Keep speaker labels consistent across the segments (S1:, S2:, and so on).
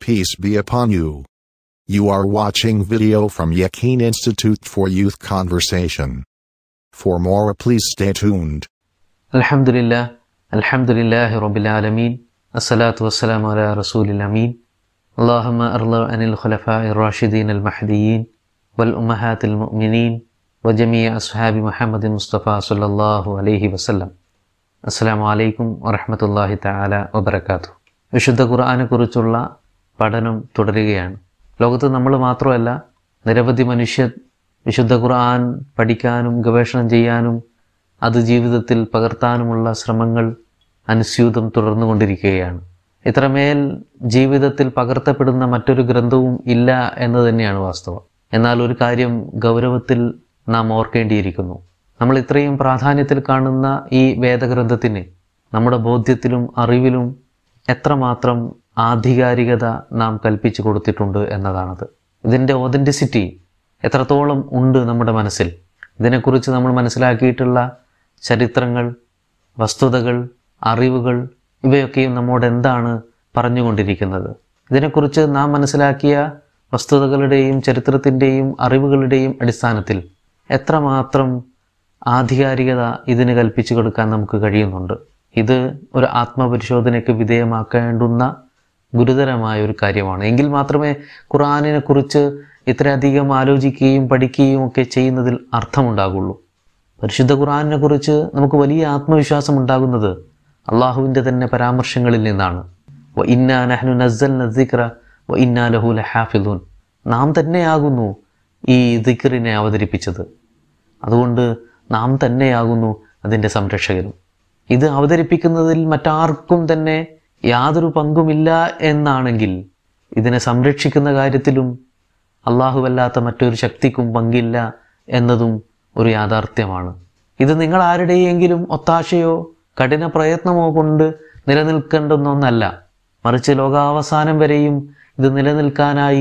S1: peace be upon you. You are watching video from Yakin Institute for Youth Conversation. For more, please stay tuned.
S2: الحمد لله الحمد لله رب العالمين الصلاة والسلام على رسول الأمين اللهم أرضى عن الخلفاء الراشدين المهديين والأمهات المؤمنين وجميع أصحاب محمد المصطفى صلى الله عليه وسلم അസ്സാം വലൈക്കും വറഹമത്തല്ലാഹി തആല വബറകാതുഹു വിശുദ്ധ ഖുർആനെ കുറിച്ചുള്ള പഠനം തുടരുകയാണ് ലോകത്ത് നമ്മൾ മാത്രമല്ല നിരവധി മനുഷ്യർ വിശുദ്ധ ഖുർആൻ പഠിക്കാനും ഗവേഷണം ചെയ്യാനും അത് ജീവിതത്തിൽ പകർത്താനുമുള്ള ശ്രമങ്ങൾ അനുസ്യൂതം തുടർന്നുകൊണ്ടിരിക്കുകയാണ് ഇത്രമേൽ ജീവിതത്തിൽ പകർത്തപ്പെടുന്ന മറ്റൊരു ഗ്രന്ഥവും ഇല്ല എന്ന് തന്നെയാണ് വാസ്തവം എന്നാൽ ഒരു കാര്യം ഗൗരവത്തിൽ നാം ഓർക്കേണ്ടിയിരിക്കുന്നു നമ്മൾ ഇത്രയും പ്രാധാന്യത്തിൽ കാണുന്ന ഈ വേദഗ്രന്ഥത്തിന് നമ്മുടെ ബോധ്യത്തിലും അറിവിലും എത്രമാത്രം ആധികാരികത നാം കൽപ്പിച്ചു കൊടുത്തിട്ടുണ്ട് എന്നതാണത് ഇതിൻ്റെ ഒതൻറ്റിസിറ്റി എത്രത്തോളം ഉണ്ട് നമ്മുടെ മനസ്സിൽ ഇതിനെക്കുറിച്ച് നമ്മൾ മനസ്സിലാക്കിയിട്ടുള്ള ചരിത്രങ്ങൾ വസ്തുതകൾ അറിവുകൾ ഇവയൊക്കെയും നമ്മോട് എന്താണ് പറഞ്ഞുകൊണ്ടിരിക്കുന്നത് ഇതിനെക്കുറിച്ച് നാം മനസ്സിലാക്കിയ വസ്തുതകളുടെയും ചരിത്രത്തിൻ്റെയും അറിവുകളുടെയും അടിസ്ഥാനത്തിൽ എത്രമാത്രം ആധികാരികത ഇതിന് കൽപ്പിച്ചു കൊടുക്കാൻ നമുക്ക് കഴിയുന്നുണ്ട് ഇത് ഒരു ആത്മപരിശോധനയ്ക്ക് വിധേയമാക്കേണ്ടുന്ന ഗുരുതരമായ ഒരു കാര്യമാണ് എങ്കിൽ മാത്രമേ ഖുറാനിനെ കുറിച്ച് ഇത്രയധികം ആലോചിക്കുകയും പഠിക്കുകയും ഒക്കെ ചെയ്യുന്നതിൽ അർത്ഥമുണ്ടാകുള്ളൂ പരിശുദ്ധ ഖുറാനിനെ കുറിച്ച് നമുക്ക് വലിയ ആത്മവിശ്വാസം ഉണ്ടാകുന്നത് അള്ളാഹുവിൻ്റെ തന്നെ പരാമർശങ്ങളിൽ നിന്നാണ് വ ഇന്നാ നഹ്നു നസ്സൽ നസിക്ര വ ഇന്നാ ലഹു ലഹാഫിദൂൻ നാം തന്നെയാകുന്നു ഈ ദിക്റിനെ അവതരിപ്പിച്ചത് അതുകൊണ്ട് നാം തന്നെയാകുന്നു അതിൻ്റെ സംരക്ഷകരും ഇത് അവതരിപ്പിക്കുന്നതിൽ മറ്റാർക്കും തന്നെ യാതൊരു പങ്കുമില്ല എന്നാണെങ്കിൽ ഇതിനെ സംരക്ഷിക്കുന്ന കാര്യത്തിലും അല്ലാഹുവല്ലാത്ത മറ്റൊരു ശക്തിക്കും പങ്കില്ല എന്നതും ഒരു യാഥാർത്ഥ്യമാണ് ഇത് നിങ്ങൾ ആരുടെയെങ്കിലും ഒത്താശയോ കഠിന പ്രയത്നമോ കൊണ്ട് നിലനിൽക്കേണ്ടുന്ന ഒന്നല്ല മറിച്ച് ലോകാവസാനം വരെയും ഇത് നിലനിൽക്കാനായി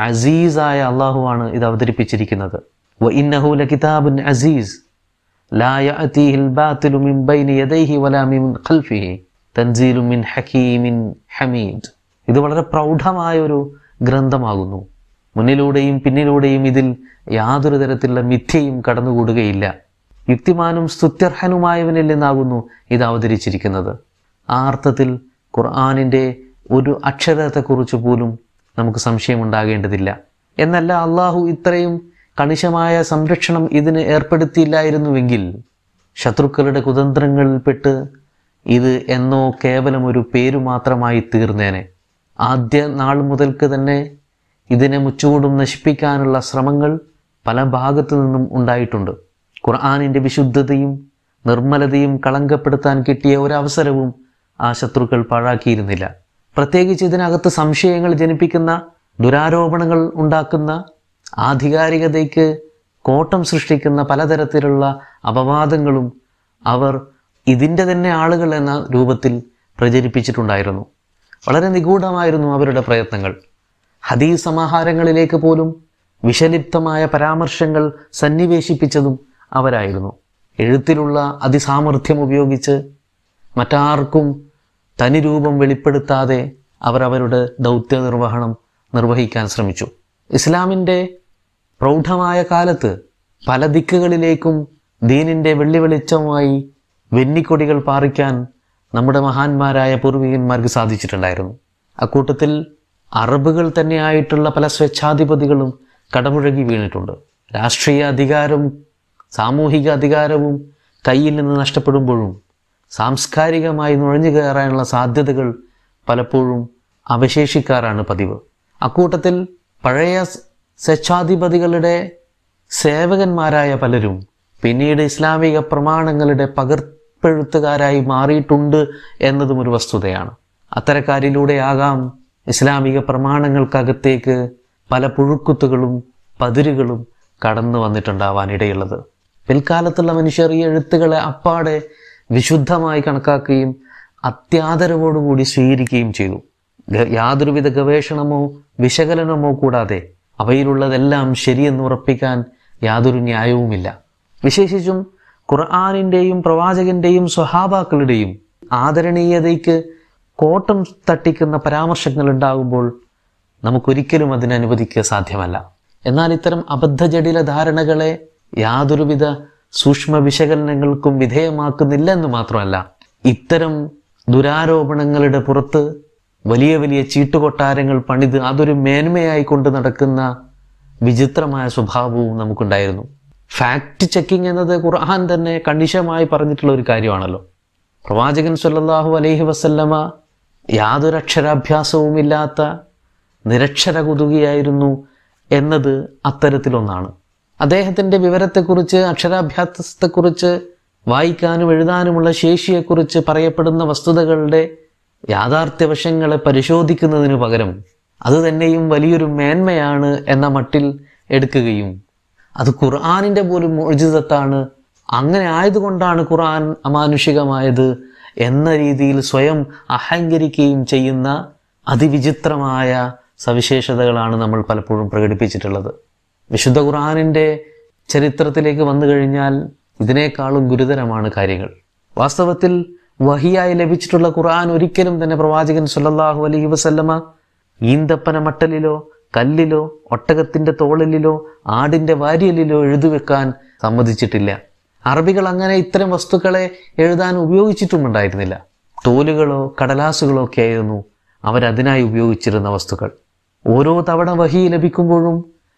S2: അസീസായ അള്ളാഹുവാണ് ഇത് അവതരിപ്പിച്ചിരിക്കുന്നത് വ ഇന്നഹു ലകിതാബുൻ അസീസ് ലാ യഅതീഹിൽ ബാത്തിലു മിൻ ബൈനി യദൈഹി വലാ മിൻ ഖൽഫിഹി തൻസീലു മിൻ ഹകീമിൻ ഹമീദ് ഇത് വളരെ പ്രൗഢമായ ഒരു ഗ്രന്ഥമാകുന്നു മുന്നിലൂടെയും പിന്നിലൂടെയും ഇതിൽ യാതൊരു തരത്തിലുള്ള മിഥ്യയും കടന്നുകൂടുകയില്ല യുക്തിമാനും സ്തുത്യർഹനുമായവനിൽ നിന്നാകുന്നു ഇത് അവതരിച്ചിരിക്കുന്നത് ആ അർത്ഥത്തിൽ ഖുർആാനിൻ്റെ ഒരു അക്ഷരത്തെക്കുറിച്ച് പോലും നമുക്ക് സംശയമുണ്ടാകേണ്ടതില്ല എന്നല്ല അള്ളാഹു ഇത്രയും കണിശമായ സംരക്ഷണം ഇതിന് ഏർപ്പെടുത്തിയില്ലായിരുന്നുവെങ്കിൽ ശത്രുക്കളുടെ കുതന്ത്രങ്ങളിൽപ്പെട്ട് ഇത് എന്നോ കേവലം ഒരു പേരു മാത്രമായി തീർന്നേനെ ആദ്യ നാൾ മുതൽക്ക് തന്നെ ഇതിനെ മുച്ചുകൊണ്ടും നശിപ്പിക്കാനുള്ള ശ്രമങ്ങൾ പല ഭാഗത്തു നിന്നും ഉണ്ടായിട്ടുണ്ട് ഖുർആാനിൻ്റെ വിശുദ്ധതയും നിർമ്മലതയും കളങ്കപ്പെടുത്താൻ കിട്ടിയ ഒരവസരവും ആ ശത്രുക്കൾ പാഴാക്കിയിരുന്നില്ല പ്രത്യേകിച്ച് ഇതിനകത്ത് സംശയങ്ങൾ ജനിപ്പിക്കുന്ന ദുരാരോപണങ്ങൾ ഉണ്ടാക്കുന്ന ആധികാരികതയ്ക്ക് കോട്ടം സൃഷ്ടിക്കുന്ന പലതരത്തിലുള്ള അപവാദങ്ങളും അവർ ഇതിൻ്റെ തന്നെ ആളുകൾ എന്ന രൂപത്തിൽ പ്രചരിപ്പിച്ചിട്ടുണ്ടായിരുന്നു വളരെ നിഗൂഢമായിരുന്നു അവരുടെ പ്രയത്നങ്ങൾ ഹദീസ് സമാഹാരങ്ങളിലേക്ക് പോലും വിഷലിപ്തമായ പരാമർശങ്ങൾ സന്നിവേശിപ്പിച്ചതും അവരായിരുന്നു എഴുത്തിലുള്ള അതിസാമർഥ്യം ഉപയോഗിച്ച് മറ്റാർക്കും തനി രൂപം വെളിപ്പെടുത്താതെ അവർ അവരുടെ ദൗത്യ നിർവഹണം നിർവഹിക്കാൻ ശ്രമിച്ചു ഇസ്ലാമിൻ്റെ പ്രൗഢമായ കാലത്ത് പല ദിക്കുകളിലേക്കും ദീനിൻ്റെ വെള്ളി വെളിച്ചമായി വെന്നിക്കൊടികൾ പാറിക്കാൻ നമ്മുടെ മഹാന്മാരായ പൂർവികന്മാർക്ക് സാധിച്ചിട്ടുണ്ടായിരുന്നു അക്കൂട്ടത്തിൽ അറബുകൾ തന്നെയായിട്ടുള്ള പല സ്വേച്ഛാധിപതികളും കടമുഴകി വീണിട്ടുണ്ട് രാഷ്ട്രീയ അധികാരവും സാമൂഹിക അധികാരവും കയ്യിൽ നിന്ന് നഷ്ടപ്പെടുമ്പോഴും സാംസ്കാരികമായി നുഴഞ്ഞു കയറാനുള്ള സാധ്യതകൾ പലപ്പോഴും അവശേഷിക്കാറാണ് പതിവ് അക്കൂട്ടത്തിൽ പഴയ സ്വച്ഛാധിപതികളുടെ സേവകന്മാരായ പലരും പിന്നീട് ഇസ്ലാമിക പ്രമാണങ്ങളുടെ പകർപ്പെഴുത്തുകാരായി മാറിയിട്ടുണ്ട് എന്നതും ഒരു വസ്തുതയാണ് അത്തരക്കാരിലൂടെയാകാം ഇസ്ലാമിക പ്രമാണങ്ങൾക്കകത്തേക്ക് പല പുഴുക്കുത്തുകളും പതിരുകളും കടന്നു വന്നിട്ടുണ്ടാവാൻ ഇടയുള്ളത് പിൽക്കാലത്തുള്ള മനുഷ്യർ ഈ എഴുത്തുകളെ അപ്പാടെ വിശുദ്ധമായി കണക്കാക്കുകയും അത്യാദരവോടുകൂടി സ്വീകരിക്കുകയും ചെയ്തു ഗ- യാതൊരുവിധ ഗവേഷണമോ വിശകലനമോ കൂടാതെ അവയിലുള്ളതെല്ലാം ശരിയെന്ന് ഉറപ്പിക്കാൻ യാതൊരു ന്യായവുമില്ല വിശേഷിച്ചും ഖുർആാനിൻ്റെയും പ്രവാചകന്റെയും സ്വഹാബാക്കളുടെയും ആദരണീയതയ്ക്ക് കോട്ടം തട്ടിക്കുന്ന പരാമർശങ്ങൾ ഉണ്ടാകുമ്പോൾ നമുക്കൊരിക്കലും അതിനെ അനുവദിക്കുക സാധ്യമല്ല എന്നാൽ ഇത്തരം അബദ്ധജടില ധാരണകളെ യാതൊരുവിധ സൂക്ഷ്മ വിശകലനങ്ങൾക്കും വിധേയമാക്കുന്നില്ല എന്ന് മാത്രമല്ല ഇത്തരം ദുരാരോപണങ്ങളുടെ പുറത്ത് വലിയ വലിയ ചീട്ടുകൊട്ടാരങ്ങൾ പണിത് അതൊരു മേന്മയായി കൊണ്ട് നടക്കുന്ന വിചിത്രമായ സ്വഭാവവും നമുക്കുണ്ടായിരുന്നു ഫാക്ട് ചെക്കിംഗ് എന്നത് ഖുർആൻ തന്നെ കണിശമായി പറഞ്ഞിട്ടുള്ള ഒരു കാര്യമാണല്ലോ പ്രവാചകൻ സല്ലല്ലാഹു അലൈഹി വസല്ലമ യാതൊരു അക്ഷരാഭ്യാസവും ഇല്ലാത്ത നിരക്ഷര കുതുകിയായിരുന്നു എന്നത് അത്തരത്തിലൊന്നാണ് അദ്ദേഹത്തിൻ്റെ വിവരത്തെക്കുറിച്ച് അക്ഷരാഭ്യാസത്തെക്കുറിച്ച് വായിക്കാനും എഴുതാനുമുള്ള ശേഷിയെക്കുറിച്ച് പറയപ്പെടുന്ന വസ്തുതകളുടെ യാഥാർത്ഥ്യവശങ്ങളെ പരിശോധിക്കുന്നതിനു പകരം അത് തന്നെയും വലിയൊരു മേന്മയാണ് എന്ന മട്ടിൽ എടുക്കുകയും അത് ഖുർആാനിൻ്റെ പോലും മോചിതത്താണ് അങ്ങനെ ആയതുകൊണ്ടാണ് ഖുർആൻ അമാനുഷികമായത് എന്ന രീതിയിൽ സ്വയം അഹങ്കരിക്കുകയും ചെയ്യുന്ന അതിവിചിത്രമായ സവിശേഷതകളാണ് നമ്മൾ പലപ്പോഴും പ്രകടിപ്പിച്ചിട്ടുള്ളത് വിശുദ്ധ ഖുർആാനിൻ്റെ ചരിത്രത്തിലേക്ക് വന്നു കഴിഞ്ഞാൽ ഇതിനേക്കാളും ഗുരുതരമാണ് കാര്യങ്ങൾ വാസ്തവത്തിൽ വഹിയായി ലഭിച്ചിട്ടുള്ള ഖുർആൻ ഒരിക്കലും തന്നെ പ്രവാചകൻ സല്ലല്ലാഹു അലൈഹി വസല്ലമ ഈന്തപ്പന മട്ടലിലോ കല്ലിലോ ഒട്ടകത്തിന്റെ തോളിലോ ആടിന്റെ വാരിയലിലോ എഴുതിവെക്കാൻ സമ്മതിച്ചിട്ടില്ല അറബികൾ അങ്ങനെ ഇത്തരം വസ്തുക്കളെ എഴുതാൻ ഉപയോഗിച്ചിട്ടുമുണ്ടായിരുന്നില്ല തോലുകളോ കടലാസുകളോ ഒക്കെ ആയിരുന്നു അവരതിനായി ഉപയോഗിച്ചിരുന്ന വസ്തുക്കൾ ഓരോ തവണ വഹി ലഭിക്കുമ്പോഴും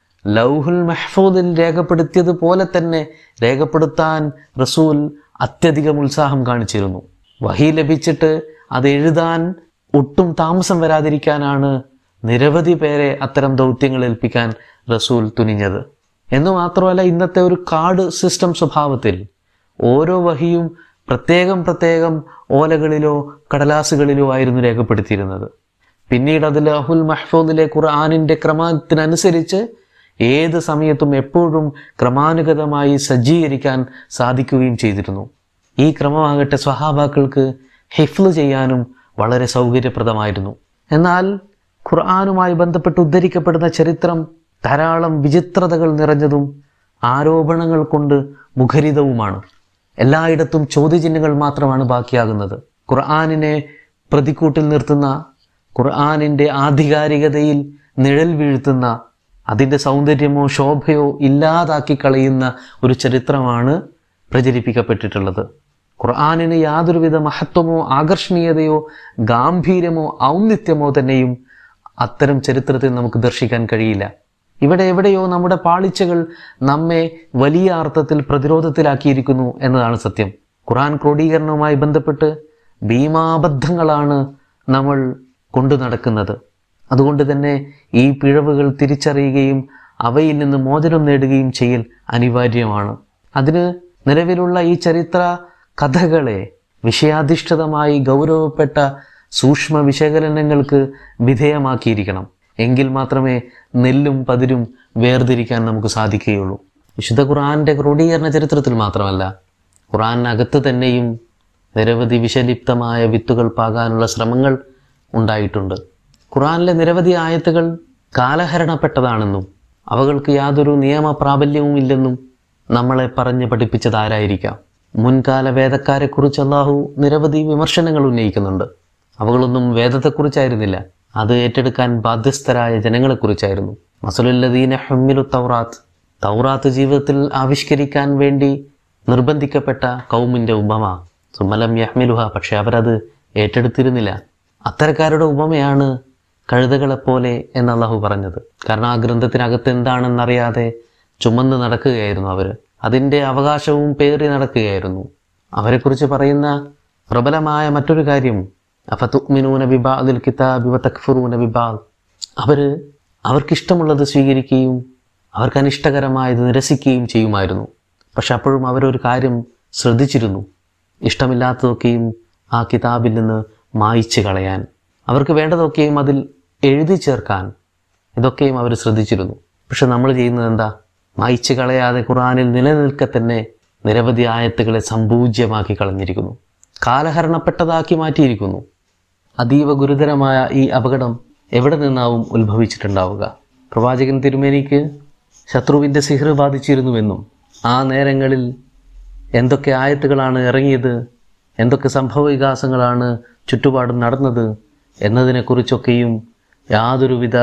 S2: ലൗഹുൽ മഹ്ഫൂദിൽ രേഖപ്പെടുത്തിയതുപോലെ തന്നെ രേഖപ്പെടുത്താൻ റസൂൽ അത്യധികം ഉത്സാഹം കാണിച്ചിരുന്നു വഹി ലഭിച്ചിട്ട് അത് എഴുതാൻ ഒട്ടും താമസം വരാതിരിക്കാനാണ് നിരവധി പേരെ അത്തരം ദൗത്യങ്ങൾ ഏൽപ്പിക്കാൻ റസൂൽ തുനിഞ്ഞത് എന്ന് മാത്രമല്ല ഇന്നത്തെ ഒരു കാർഡ് സിസ്റ്റം സ്വഭാവത്തിൽ ഓരോ വഹിയും പ്രത്യേകം പ്രത്യേകം ഓലകളിലോ കടലാസുകളിലോ ആയിരുന്നു രേഖപ്പെടുത്തിയിരുന്നത് പിന്നീട് അത് ലഹുൽ മഹ്ഫൂദിലെ ഖുർആാനിൻ്റെ ക്രമത്തിനനുസരിച്ച് ഏത് സമയത്തും എപ്പോഴും ക്രമാനുഗതമായി സജ്ജീകരിക്കാൻ സാധിക്കുകയും ചെയ്തിരുന്നു ഈ ക്രമമാകട്ടെ സ്വഹാബാക്കൾക്ക് ഹിഫ്ല് ചെയ്യാനും വളരെ സൗകര്യപ്രദമായിരുന്നു എന്നാൽ ഖുർആാനുമായി ബന്ധപ്പെട്ട് ഉദ്ധരിക്കപ്പെടുന്ന ചരിത്രം ധാരാളം വിചിത്രതകൾ നിറഞ്ഞതും ആരോപണങ്ങൾ കൊണ്ട് മുഖരിതവുമാണ് എല്ലായിടത്തും ചോദ്യചിഹ്നങ്ങൾ മാത്രമാണ് ബാക്കിയാകുന്നത് ഖുർആാനിനെ പ്രതിക്കൂട്ടിൽ നിർത്തുന്ന ഖുർആാനിൻ്റെ ആധികാരികതയിൽ നിഴൽ വീഴ്ത്തുന്ന അതിൻ്റെ സൗന്ദര്യമോ ശോഭയോ ഇല്ലാതാക്കി കളയുന്ന ഒരു ചരിത്രമാണ് പ്രചരിപ്പിക്കപ്പെട്ടിട്ടുള്ളത് ഖുർആാനിന് യാതൊരുവിധ മഹത്വമോ ആകർഷണീയതയോ ഗാംഭീര്യമോ ഔന്നിത്യമോ തന്നെയും അത്തരം ചരിത്രത്തിൽ നമുക്ക് ദർശിക്കാൻ കഴിയില്ല ഇവിടെ എവിടെയോ നമ്മുടെ പാളിച്ചകൾ നമ്മെ വലിയ അർത്ഥത്തിൽ പ്രതിരോധത്തിലാക്കിയിരിക്കുന്നു എന്നതാണ് സത്യം ഖുർആൻ ക്രോഡീകരണവുമായി ബന്ധപ്പെട്ട് ഭീമാബദ്ധങ്ങളാണ് നമ്മൾ കൊണ്ടു നടക്കുന്നത് അതുകൊണ്ട് തന്നെ ഈ പിഴവുകൾ തിരിച്ചറിയുകയും അവയിൽ നിന്ന് മോചനം നേടുകയും ചെയ്യൽ അനിവാര്യമാണ് അതിന് നിലവിലുള്ള ഈ ചരിത്ര കഥകളെ വിഷയാധിഷ്ഠിതമായി ഗൗരവപ്പെട്ട സൂക്ഷ്മ വിശകലനങ്ങൾക്ക് വിധേയമാക്കിയിരിക്കണം എങ്കിൽ മാത്രമേ നെല്ലും പതിരും വേർതിരിക്കാൻ നമുക്ക് സാധിക്കുകയുള്ളൂ വിശുദ്ധ ഖുർആന്റെ ക്രോഡീകരണ ചരിത്രത്തിൽ മാത്രമല്ല ഖുർആനകത്ത് തന്നെയും നിരവധി വിഷലിപ്തമായ വിത്തുകൾ പാകാനുള്ള ശ്രമങ്ങൾ ഉണ്ടായിട്ടുണ്ട് ഖുർആനിലെ നിരവധി ആയത്തുകൾ കാലഹരണപ്പെട്ടതാണെന്നും അവകൾക്ക് യാതൊരു നിയമ പ്രാബല്യവും ഇല്ലെന്നും നമ്മളെ പറഞ്ഞ് പഠിപ്പിച്ചത് ആരായിരിക്കാം മുൻകാല വേദക്കാരെക്കുറിച്ച് അള്ളാഹു നിരവധി വിമർശനങ്ങൾ ഉന്നയിക്കുന്നുണ്ട് അവകളൊന്നും വേദത്തെക്കുറിച്ചായിരുന്നില്ല അത് ഏറ്റെടുക്കാൻ ബാധ്യസ്ഥരായ ജനങ്ങളെക്കുറിച്ചായിരുന്നു മസലുല്ലദീന ഹമ്മിലു തൗറാത്ത് തൗറാത്ത് ജീവിതത്തിൽ ആവിഷ്കരിക്കാൻ വേണ്ടി നിർബന്ധിക്കപ്പെട്ട കൗമിൻ്റെ ഉപമ സുമലം യഹ്മിലുഹ പക്ഷെ അവരത് ഏറ്റെടുത്തിരുന്നില്ല അത്തരക്കാരുടെ ഉപമയാണ് കഴുതകളെപ്പോലെ എന്ന് അള്ളാഹു പറഞ്ഞത് കാരണം ആ ഗ്രന്ഥത്തിനകത്ത് എന്താണെന്നറിയാതെ ചുമന്ന് നടക്കുകയായിരുന്നു അവർ അതിൻ്റെ അവകാശവും പേറി നടക്കുകയായിരുന്നു അവരെക്കുറിച്ച് പറയുന്ന പ്രബലമായ മറ്റൊരു കാര്യം അഫതുമിനൂന ബിബാദിൽ കിതാബി വതക്ഫുറൂന ബിബാദ് അവർ അവർക്കിഷ്ടമുള്ളത് സ്വീകരിക്കുകയും അവർക്ക് അനിഷ്ടകരമായത് നിരസിക്കുകയും ചെയ്യുമായിരുന്നു പക്ഷെ അപ്പോഴും അവരൊരു കാര്യം ശ്രദ്ധിച്ചിരുന്നു ഇഷ്ടമില്ലാത്തതൊക്കെയും ആ കിതാബിൽ നിന്ന് മായിച്ച് കളയാൻ അവർക്ക് വേണ്ടതൊക്കെയും അതിൽ എഴുതി ചേർക്കാൻ ഇതൊക്കെയും അവർ ശ്രദ്ധിച്ചിരുന്നു പക്ഷെ നമ്മൾ ചെയ്യുന്നത് എന്താ മായിച്ച് കളയാതെ ഖുറാനിൽ നിലനിൽക്കെ തന്നെ നിരവധി ആയത്തുകളെ സമ്പൂജ്യമാക്കി കളഞ്ഞിരിക്കുന്നു കാലഹരണപ്പെട്ടതാക്കി മാറ്റിയിരിക്കുന്നു അതീവ ഗുരുതരമായ ഈ അപകടം എവിടെ നിന്നാവും ഉത്ഭവിച്ചിട്ടുണ്ടാവുക പ്രവാചകൻ തിരുമേനിക്ക് ശത്രുവിൻ്റെ സിഹർ ബാധിച്ചിരുന്നുവെന്നും ആ നേരങ്ങളിൽ എന്തൊക്കെ ആയത്തുകളാണ് ഇറങ്ങിയത് എന്തൊക്കെ സംഭവ വികാസങ്ങളാണ് ചുറ്റുപാടും നടന്നത് എന്നതിനെക്കുറിച്ചൊക്കെയും യാതൊരുവിധ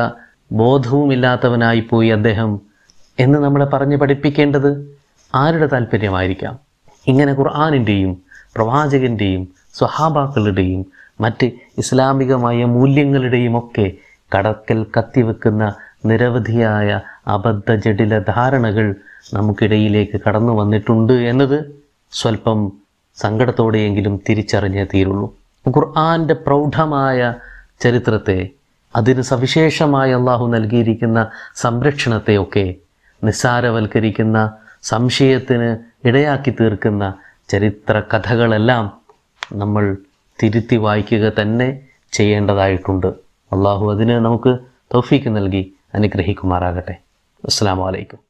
S2: ബോധവുമില്ലാത്തവനായി പോയി അദ്ദേഹം എന്ന് നമ്മളെ പറഞ്ഞ് പഠിപ്പിക്കേണ്ടത് ആരുടെ താല്പര്യമായിരിക്കാം ഇങ്ങനെ ഖുർആാനിൻ്റെയും പ്രവാചകൻ്റെയും സ്വഹാബാക്കളുടെയും മറ്റ് ഇസ്ലാമികമായ മൂല്യങ്ങളുടെയും ഒക്കെ കടക്കൽ കത്തിവെക്കുന്ന നിരവധിയായ അബദ്ധ ജടില ധാരണകൾ നമുക്കിടയിലേക്ക് കടന്നു വന്നിട്ടുണ്ട് എന്നത് സ്വല്പം സങ്കടത്തോടെയെങ്കിലും തിരിച്ചറിഞ്ഞേ തീരുള്ളൂ ഖുർആന്റെ പ്രൗഢമായ ചരിത്രത്തെ അതിന് സവിശേഷമായി അള്ളാഹു നൽകിയിരിക്കുന്ന സംരക്ഷണത്തെയൊക്കെ നിസ്സാരവൽക്കരിക്കുന്ന സംശയത്തിന് ഇടയാക്കി തീർക്കുന്ന ചരിത്ര കഥകളെല്ലാം നമ്മൾ തിരുത്തി വായിക്കുക തന്നെ ചെയ്യേണ്ടതായിട്ടുണ്ട് അള്ളാഹു അതിന് നമുക്ക് തൗഫീക്ക് നൽകി അനുഗ്രഹിക്കുമാറാകട്ടെ അസ്സാം വലൈക്കും